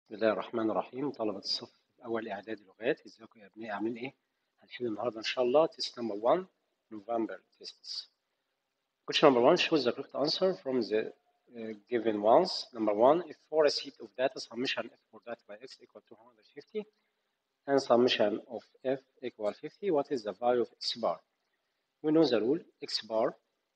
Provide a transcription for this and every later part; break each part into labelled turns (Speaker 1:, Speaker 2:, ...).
Speaker 1: بسم الله الرحمن الرحيم طلبة الصف الأول إعدادي لغات ازيكم يا ابنائي عاملين إيه؟ هنحل النهاردة إن شاء الله test number 1 November tests. Question number 1 shows the correct answer from the uh, given ones. Number 1 if for a sheet of data summation f for data by x equal to 150 and summation of f equal 50 what is the value of x bar? We know the rule x bar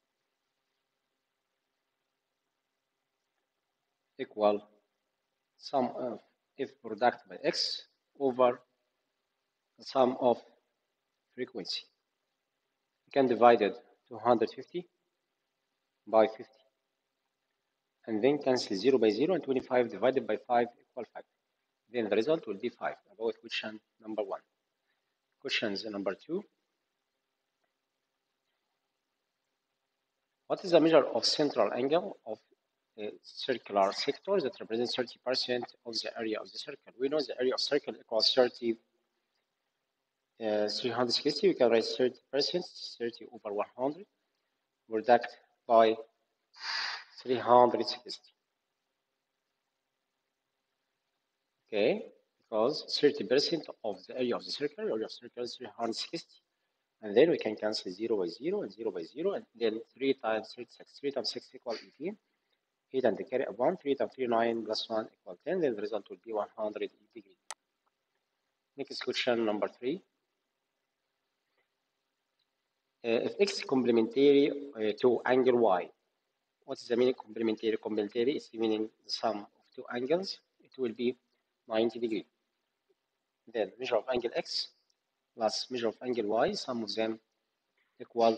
Speaker 1: equal sum of f product by x over the sum of frequency. We can divide it 250 by 50 and then cancel 0 by 0 and 25 divided by 5 equal 5. Then the result will be 5 about question number 1. Questions number 2. What is the measure of central angle of a circular sector that represents 30% of the area of the circle? We know the area of circle equals 30 uh, 360, we can write 30%, 30 over 100, reduct by 360. Okay, because 30% of the area of the circle, area of circle is 360. And then we can cancel 0 by 0 and 0 by 0, and then 3 times 36. 3 times 6 equal 18. 8 and the carry of 1, 3 times 3, 9 plus 1 equal 10. Then the result will be 180 degrees. Next question number 3. Uh, if x complementary uh, to angle y, what is the meaning complementary? Complementary is meaning the sum of two angles. It will be 90 degree. Then measure of angle x plus measure of angle y, sum of them equal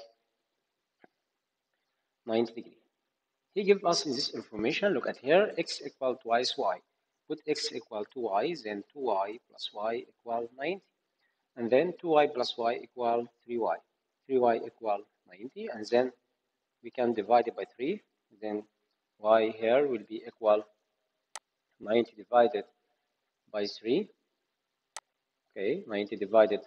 Speaker 1: 90 degree. He gives us this information. Look at here, x equal twice y. Put x equal to y, then 2y plus y equal 90. And then 2y plus y equal 3y. 3y equal 90. And then we can divide it by 3. Then y here will be equal 90 divided by 3. Okay, 90 divided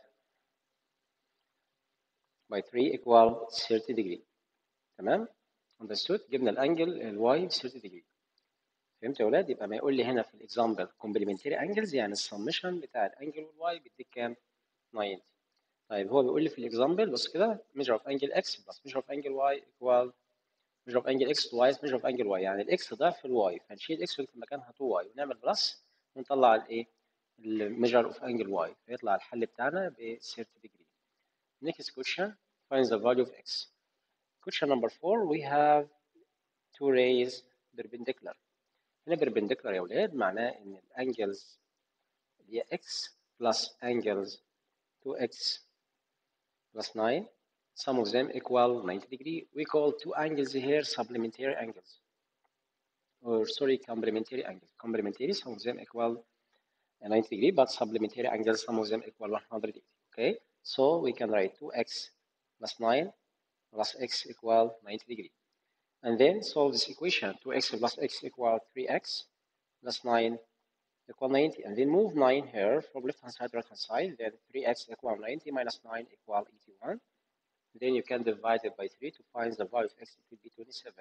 Speaker 1: by 3 equal 30 degree. تمام؟ understood جبنا الانجل الواي 30 degree. فهمت يا ولاد؟ يبقى ما يقول لي هنا في الاكزامبل complementary angles يعني السمشن بتاع الانجل والواي بيديك كام؟ 90. طيب هو بيقول لي في الاكزامبل بص كده measure of angle x plus measure of angle y equal measure of angle x twice measure of angle y يعني الاكس ضعف الواي فنشيل x ونكتب مكانها 2y ونعمل بلس ونطلع الايه؟ الميجر اوف انجل واي فيطلع الحل بتاعنا ب 30 degree. Next question find the value of x. Question number four we have two rays perpendicular. هنا perpendicular يا ولاد معناه ان الانجلز اللي هي x plus angles 2x plus 9 sum of them equal 90 degree. We call two angles here supplementary angles. Or sorry, complementary angles. Complementary, some of them equal 90 degree, but supplementary angles, some of them equal 180. Okay, so we can write 2x plus 9 plus x equal 90 degree. And then solve this equation 2x plus x equal 3x plus 9 equal 90. And then move 9 here from left hand side to right hand side. Then 3x equal 90 minus 9 equal 81. Then you can divide it by 3 to find the value of x. It will be 27.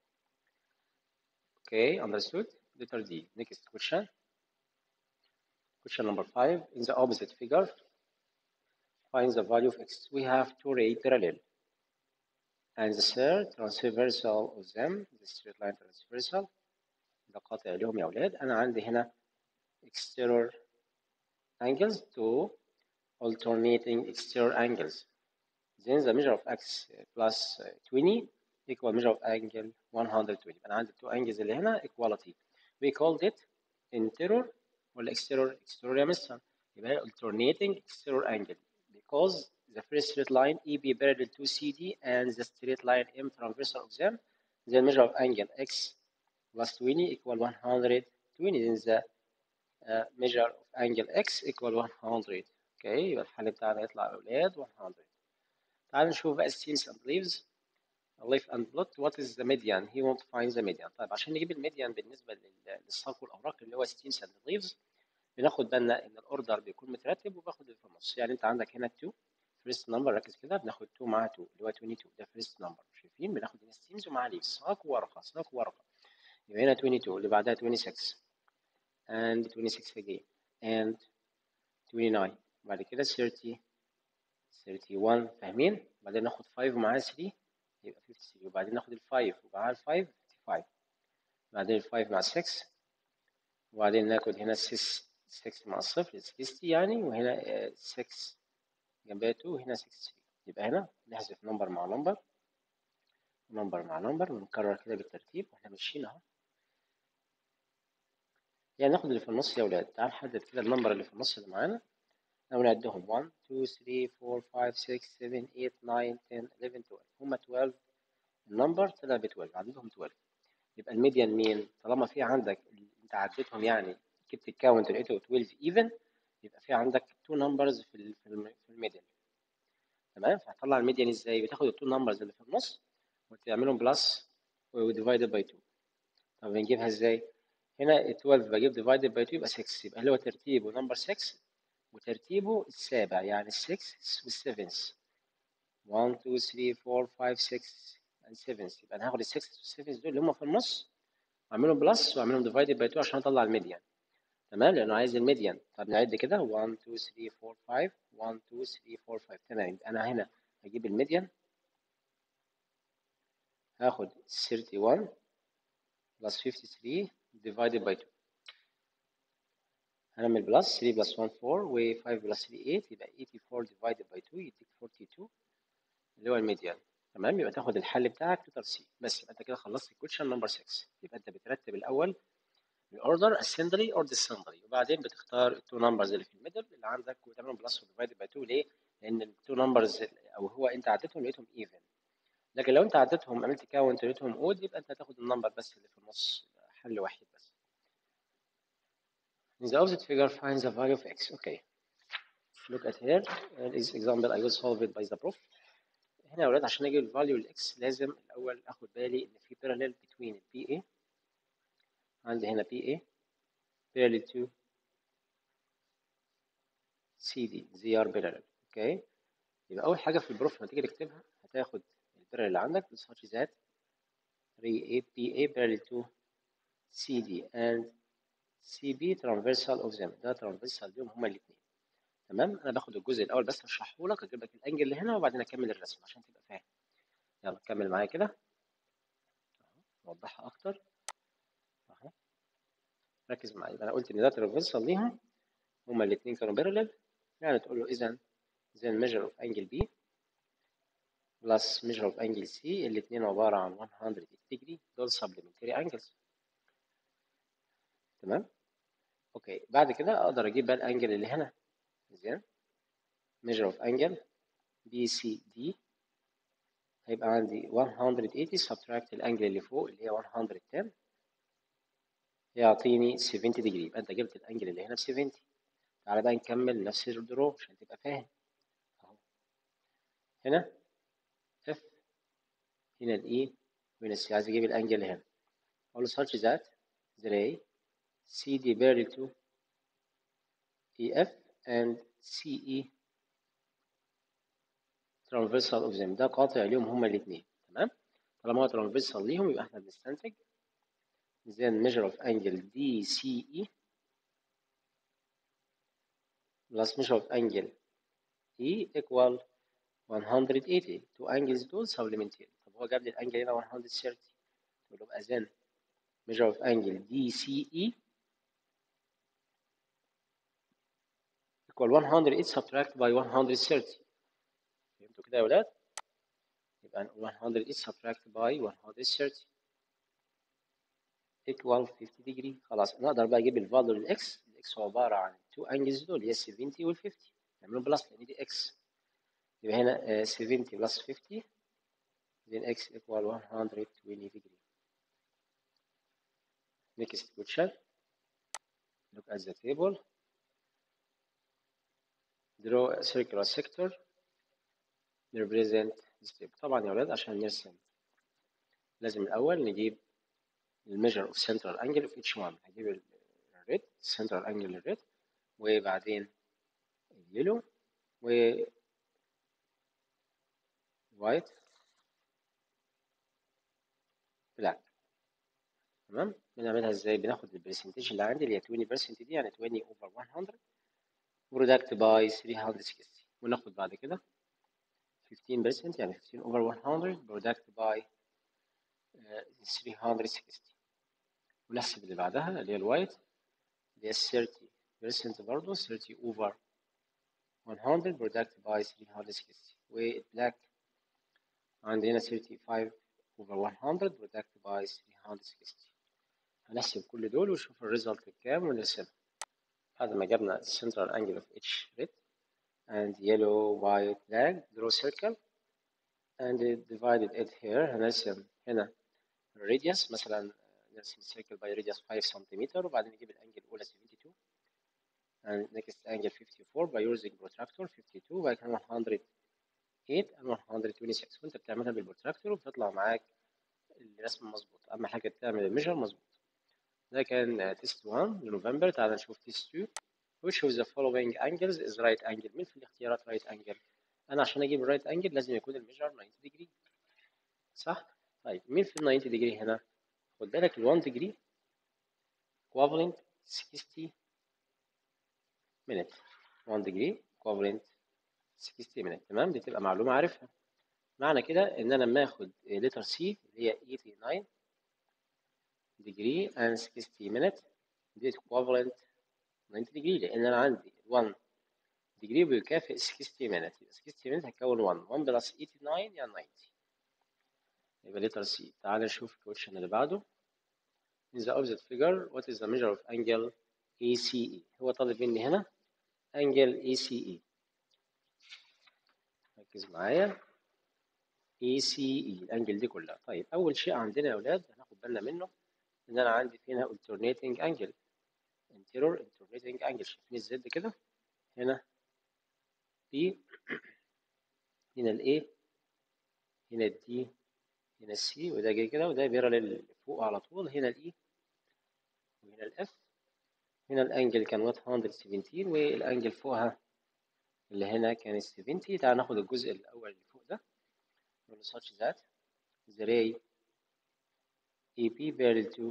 Speaker 1: Okay, understood? Letter D. Next question. Question number 5. In the opposite figure, find the value of x. We have two rays parallel. and the third transversal of them the straight line transversal ده قاطع لهم يا أولاد أنا عندي هنا exterior angles to alternating exterior angles then the measure of x plus 20 equal measure of angle 120 أنا عندي two angles اللي هنا equality we called it interior ولا exterior exterior يا مستر يبقى alternating exterior angle because the first straight line EB parallel to CD and the straight line M transversal of them. The measure of angle X plus 20 equal 120. Then the uh, measure of angle X equal 100. Okay يبقى الحل بتاعنا يطلع أولاد 100. تعالوا نشوف بقى السينس and leaves. leaf and plot what is the median he won't find the median طيب عشان نجيب الميديان بالنسبة للساق والأوراق اللي هو ستينس and leaves بناخد بالنا إن الأوردر بيكون مترتب وباخد اللي في النص يعني أنت عندك هنا 2 فيرست نمبر ركز كده بناخد 2 مع 2 اللي هو 22 ده فيرست نمبر شايفين بناخد هنا ستيمز ومع ليفز ساق وورقه ساق وورقه يبقى هنا 22 اللي بعدها 26 and 26 again and 29 بعد كده 30 31 فاهمين بعدين ناخد 5 ومعاه 3 يبقى 53 وبعدين ناخد ال 5 ومعاه ال 5 55 بعدين ال 5 مع 6 وبعدين ناخد هنا 6 6 مع الصفر 60 يعني وهنا 6 جنبها 2 وهنا 63 يبقى هنا نحذف نمبر مع نمبر نمبر مع نمبر ونكرر كده بالترتيب واحنا ماشيين اهو يعني ناخد اللي في النص يا ولاد تعال نحدد كده النمبر اللي في النص اللي معانا او نعدهم 1 2 3 4 5 6 7 8 9 10 11 12 هما 12 النمبر طلع ب 12 عددهم 12 يبقى الميديان مين طالما في عندك انت عديتهم يعني جبت الكاونت لقيته 12 ايفن يبقى في عندك 2 نمبرز في في الميديان تمام فهتطلع الميديان ازاي بتاخد التو نمبرز اللي في النص وتعملهم بلس وديفايدد باي 2 طب بنجيبها ازاي هنا 12 بجيب ديفايدد باي 2 يبقى 6 يبقى اللي هو ترتيبه نمبر 6 وترتيبه السابع يعني 6 والسيفنث 1 2 3 4 5 6 and 7 يبقى انا هاخد ال 6 وال 7 دول اللي هم في النص واعملهم بلس واعملهم ديفايدد باي 2 عشان اطلع الميديان تمام لانه عايز الميديان طب نعد كده 1 2 3 4 5 1 2 3 4 5 تمام يبقى انا هنا هجيب الميديان هاخد 31 plus 53 divided by 2 هنعمل بلس 3 بلس 1 4 و 5 بلس 3 8 يبقى 84 divided by 2 يديك 42 اللي هو الميديان تمام يبقى تاخد الحل بتاعك توتال سي بس يبقى انت كده خلصت الكويشن نمبر 6 يبقى انت بترتب الاول الاوردر اسندري اور ديسندري وبعدين بتختار التو نمبرز اللي في الميدل اللي عندك وتعملهم بلس وديفايدد باي 2 ليه؟ لان التو نمبرز او هو انت عديتهم لقيتهم ايفن لكن لو انت عديتهم عملت كاونت لقيتهم اود يبقى انت هتاخد النمبر بس اللي في النص حل وحيد بس. In the opposite figure find the value of x. Okay. Look at here. This example I will solve it by the proof. هنا يا ولاد عشان اجيب الفاليو الاكس لازم الاول اخد بالي ان في parallel between البي اي عندي هنا بي اي parallel to سي دي زي ار parallel. اوكي. يبقى اول حاجه في البروف لما تيجي تكتبها هتاخد البارل اللي عندك such that 3A PA parallel to CD and CB transversal of them ده transversal ليهم هما الاثنين تمام انا باخد الجزء الاول بس اشرحه لك اجيب لك الانجل اللي هنا وبعدين اكمل الرسم عشان تبقى فاهم يلا كمل معايا كده اوضحها اكتر اهو ركز معايا يبقى انا قلت ان ده transversal ليهم هما الاثنين كانوا parallel يعني تقول له اذا then measure of angle B plus measure of angle C الاثنين عبارة عن 180 degree دول supplementary angles تمام اوكي بعد كده اقدر اجيب بقى الانجل اللي هنا زين measure of angle BCD هيبقى عندي 180 subtract الانجل اللي فوق اللي هي 110 يعطيني 70 degree يبقى انت جبت الانجل اللي هنا ب 70 تعالى بقى نكمل نفس الدرو عشان تبقى فاهم اهو هنا F هنا ال E وهنا السي عايز اجيب الانجل هنا اقول له such that the ray CD parallel to EF and CE transversal of them ده قاطع ليهم هما الاثنين تمام طالما هو transversal ليهم يبقى احنا بنستنتج then measure of angle DCE plus measure of angle E equal 180 two angles دول supplementary طب هو جاب لي الانجل هنا 130 تقول له يبقى then measure of angle DCE equal 108 subtract by 130 فهمتوا كده يا ولاد؟ يبقى 108 subtract by 130 equal 50 degree خلاص انا اقدر بقى اجيب الفاليو للاكس الاكس هو عباره عن تو انجلز دول اللي هي 70 وال 50 نعملهم بلس لان دي اكس يبقى هنا 70 بلس 50 then x equal 120 degree next question look at the table draw a circular sector represent this table طبعا يا ولاد عشان نرسم لازم الأول نجيب الميجر اوف central angle of each one هجيب الريد central angle الريد وبعدين اليلو و وايت بلاك تمام بنعملها ازاي بناخد البرسنتج اللي عندي اللي هي 20% دي يعني 20 over 100 برودكت باي 360 وناخد بعد كده 15% يعني 15 over 100 برودكت باي 360 ونحسب اللي بعدها اللي هي الوايت اللي هي 30% برضه 30 over 100 برودكت باي 360 والبلاك عندنا 35 over 100 برودكت باي 360 هنحسب كل دول ونشوف الريزلت بكام ونرسمها بعد ما جبنا central angle of each red and yellow white black draw circle and divided it here هنرسم هنا الراديوس مثلا نرسم circle by radius 5 سنتيمتر وبعدين نجيب الانجل الاولى 72 and next angle 54 by using protractor 52 وبعد كده 108 and 126 وانت بتعملها بالبروتراكتور وبتطلع معاك الرسم مظبوط اهم حاجه تعمل الميجر مظبوط ده كان تيست 1 لنوفمبر تعال نشوف تيست 2 which of the following angles is right angle مين في الاختيارات right angle انا عشان اجيب الرايت انجل لازم يكون الميجر 90 ديجري صح طيب مين في ال 90 ديجري هنا خد بالك ال 1 ديجري equivalent 60 minute 1 degree equivalent 60 minute تمام دي تبقى معلومة عارفها معنى كده ان انا لما اخد letter C اللي هي 89 degree and 60 minute دي equivalent 90 degree لان انا عندي 1 degree بيكافئ 60 minute 60 minute هتكون 1 1 plus 89 يعني 90 يبقى letter C تعال نشوف الكويشن اللي بعده in the opposite figure what is the measure of angle ACE هو طالب مني هنا angle ACE ركز معايا ACE الانجل دي كلها طيب اول شيء عندنا يا اولاد هناخد بالنا منه ان انا عندي هنا alternating angle anterior alternating angle شايفين الزد كده هنا B هنا ال A هنا ال D هنا ال C وده جاي كده وده بيراليل فوق على طول هنا ال E وهنا ال F هنا الانجل كان 117 والانجل فوقها اللي هنا كانت 70 تعال ناخد الجزء الاول اللي فوق ده نقول له such that the ray AP parallel to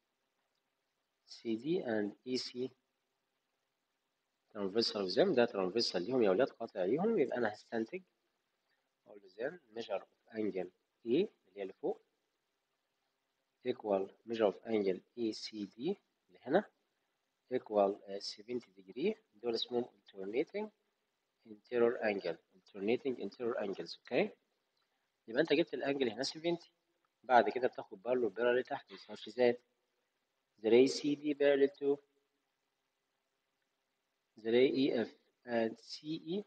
Speaker 1: CD and EC transversal of them ده transversal ليهم يا ولاد قاطع ليهم يبقى انا هستنتج اقول له then measure of angle A اللي هي اللي فوق equal measure of angle ACD اللي هنا equal 70 degree دول اسمهم alternating interior angle alternating interior angles اوكي يبقى انت جبت الانجل هنا 70 بعد كده بتاخد برضه البيرة اللي تحت such that the ray CD parallel to the ray EF and CE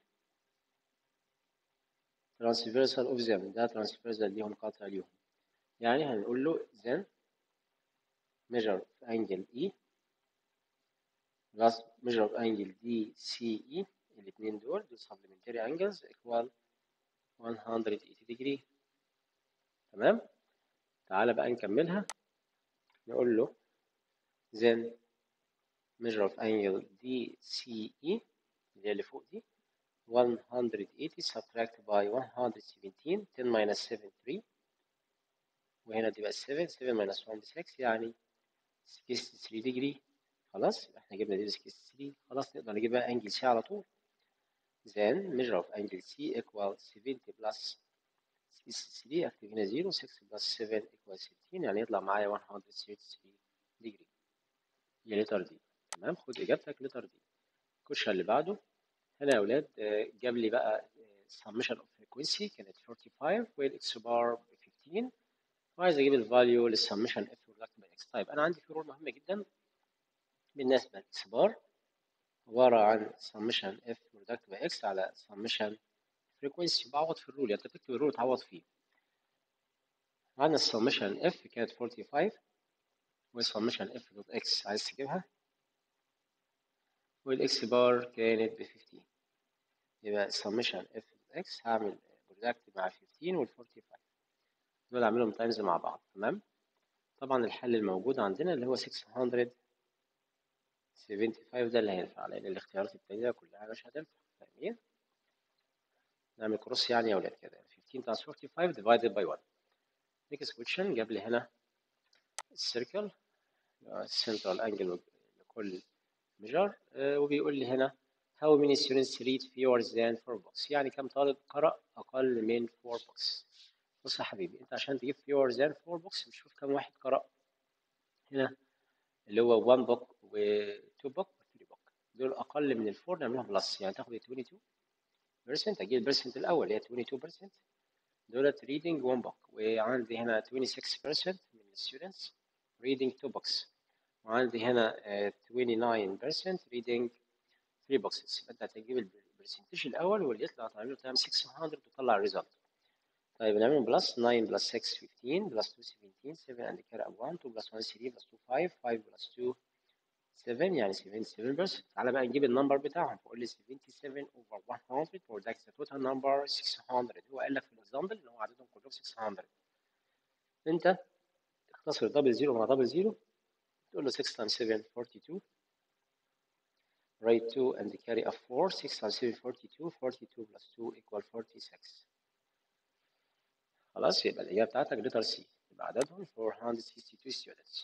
Speaker 1: transversal of them ده transversal ليهم قاطع ليهم يعني هنقول له then measure of angle E plus measure of angle DCE الاثنين دول دول supplementary angles equal 180 degree تمام تعالى بقى نكملها نقول له then measure of angle DCE اللي هي اللي فوق دي 180 subtract by 117 10 minus 7 3 وهنا دي بقى 7 7 minus 1 6 يعني 63 degree خلاص احنا جبنا دي 63 خلاص نقدر نجيب بقى انجل سي على طول then measure of angle C equal 70 plus 63 اكتب هنا 0 6 plus 7 equal 60 يعني يطلع معايا 133 degree هي لتر دي تمام خد اجابتك لتر دي الكوشن اللي بعده هنا يا اولاد جاب لي بقى summation of frequency كانت 45 والاكس بار ب 15 وعايز اجيب الفاليو للسمشن اف برودكت باي اكس طيب انا عندي في رول مهمه جدا بالنسبه للاكس بار عباره عن summation f برودكت باي اكس على summation frequency بعوض في الرول يعني انت تكتب الرول تعوض فيه عندنا السمشن اف كانت 45 والسمشن اف دوت اكس عايز تجيبها والاكس بار كانت ب 15 يبقى السمشن اف دوت اكس هعمل برودكت مع 15 وال 45 دول اعملهم تايمز مع بعض تمام طبعا الحل الموجود عندنا اللي هو 675 ده اللي هينفع لان الاختيارات التانية كلها مش هتنفع فاهمين نعمل كروس يعني يا ولاد كده 15 times 45 divided by 1 next question جاب لي هنا السيركل السنترال انجل لكل ميجر وبيقول لي هنا how many students read fewer than 4 books يعني كم طالب قرأ أقل من 4 books بص يا حبيبي أنت عشان تجيب fewer than 4 books بتشوف كم واحد قرأ هنا اللي هو 1 book و 2 book و 3 book دول أقل من الفور نعملهم بلس يعني تاخد 22% أجيب البرسنت الأول هي 22% دولت reading 1 book وعندي هنا 26% من الستودنتس reading 2 books وعندي هنا 29% reading 3 boxes فانت هتجيب البرسنتج الاول واللي يطلع تعمله تعمل 600 وتطلع الريزلت طيب نعمل بلس 9 بلس 6 15 بلس 2 17 7 and carry up 1 2 بلس 1 3 بلس 2 5 5 بلس 2 7 يعني 77% تعالى بقى نجيب النمبر بتاعهم فقول لي 77 over 100 for that's the total number 600 هو قال لك في الاكزامبل ان هو عددهم كلهم 600 انت تختصر دبل زيرو مع دبل زيرو تقول له 6 times 7 42 write 2 and carry a 4 6 times 7 42 42 plus 2 equal 46 خلاص يبقى الإجابة بتاعتك لتر سي يبقى عددهم 462 students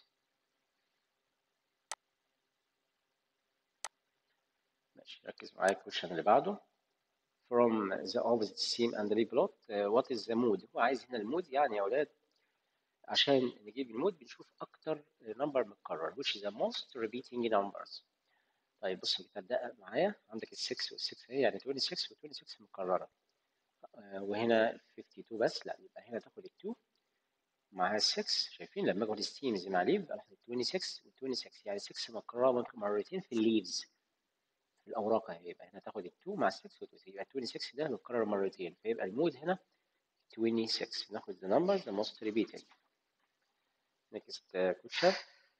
Speaker 1: ماشي ركز معايا الكويشن اللي بعده from the opposite seam and the plot uh, what is the mood هو عايز هنا المود يعني يا أولاد عشان نجيب المود بنشوف أكتر نمبر متكرر which is the most repeating numbers طيب بص انت تدقق معايا عندك ال 6 وال 6 اهي يعني 26 و 26 مكرره آه وهنا 52 بس لا يبقى هنا تاخد ال 2 معاها ال 6 شايفين لما اخد ستيمز مع ليف اخد ال 26 وال 26 يعني 6 مكرره مرتين في الليفز في الاوراق اهي يبقى هنا تاخد ال 2 مع ال 6 وال 26 يبقى ال 26 ده متكرر مرتين فيبقى المود هنا 26 ناخد the number the most repeating next uh, question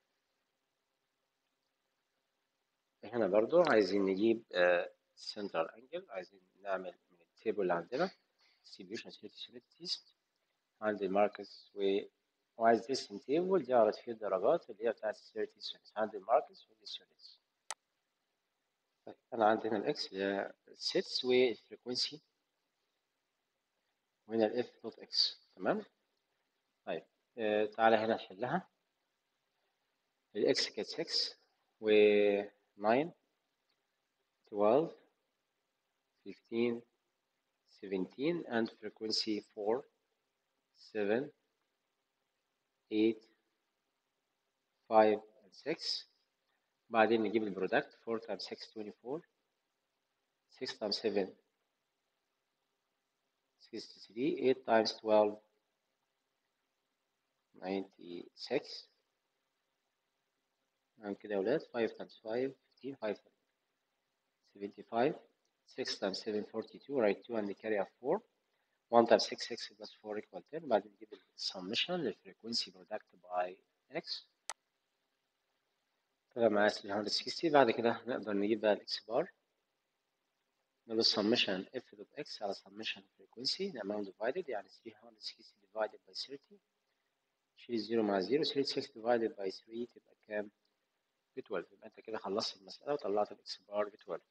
Speaker 1: هنا برضو عايزين نجيب سنترال انجل عايزين نعمل من التيبل اللي عندنا distribution certainties عندي الماركس و وعايز ديستنت تيبل دي اعرض فيه الدرجات اللي هي بتاعت الثيرتي ستودنتس عندي الماركس والستودنتس طيب انا عندي هنا الاكس اللي هي السيتس والفريكونسي وهنا الاف دوت اكس تمام طيب آه تعالى هنا نحلها الاكس كانت 6 و 9 12 15 17 and frequency 4 7 8 5 and 6 بعدين نجيب البرودكت 4 times 6 24 6 times 7 63 8 times 12 96 نعمل كده يا ولاد 5 times 5 15 5 75 6 times 7 42 write 2 and carry of 4 1 times 6 6 plus 4 equal 10 بعدين نجيب السمشن للفريكونسي برودكت باي x طلع معايا 360 بعد كده نقدر نجيب بقى الاكس بار نقول السمشن f دوت x على سمشن فريكونسي نعملهم divided يعني 360 divided by 30 شيل 0 مع 0 36 divided by 3 تبقى كام؟ ب 12 يبقى انت كده خلصت المسألة وطلعت الاكس بار ب 12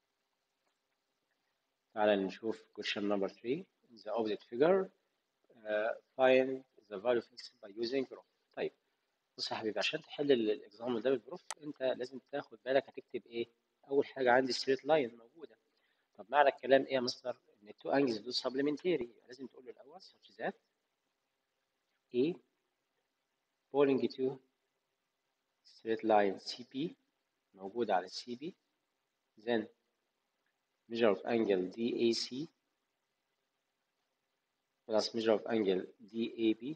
Speaker 1: تعالى نشوف question number 3 the opposite figure uh, find the value of x by using proof طيب بص يا حبيبي عشان تحل الاكزامبل ده بالبروف انت لازم تاخد بالك هتكتب ايه اول حاجه عندي ستريت لاين موجوده طب معنى الكلام ايه يا مستر ان التو انجلز دول سبلمنتري لازم تقول له الاول such that A falling to straight line CP موجود على CP then measure of angle DAC plus measure of angle DAB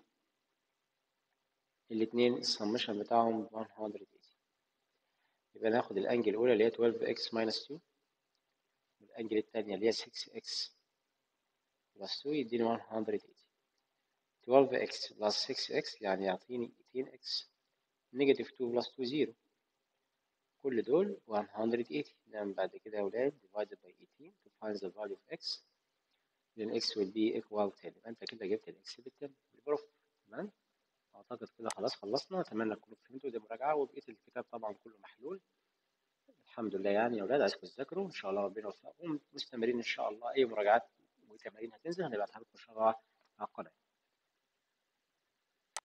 Speaker 1: الاثنين السمشن بتاعهم 180 يبقى ناخد الانجل الاولى اللي هي 12x minus 2 والانجل الثانيه اللي هي 6x plus 2 يديني 180 12x plus 6x يعني يعطيني 2x نيجاتيف 2 plus 2 0 كل دول 180 نعمل بعد كده يا ولاد divided by 18 to find the value of x then x will be equal 10 يبقى انت كده جبت الاكس بال 10 بالبروف تمام اعتقد كده خلاص خلصنا اتمنى تكونوا فهمتوا دي مراجعه وبقيه الكتاب طبعا كله محلول الحمد لله يعني يا اولاد عايزكم تذاكروا ان شاء الله ربنا يوفقكم مستمرين ان شاء الله اي مراجعات وتمارين هتنزل هنبعتها لكم ان شاء الله على القناه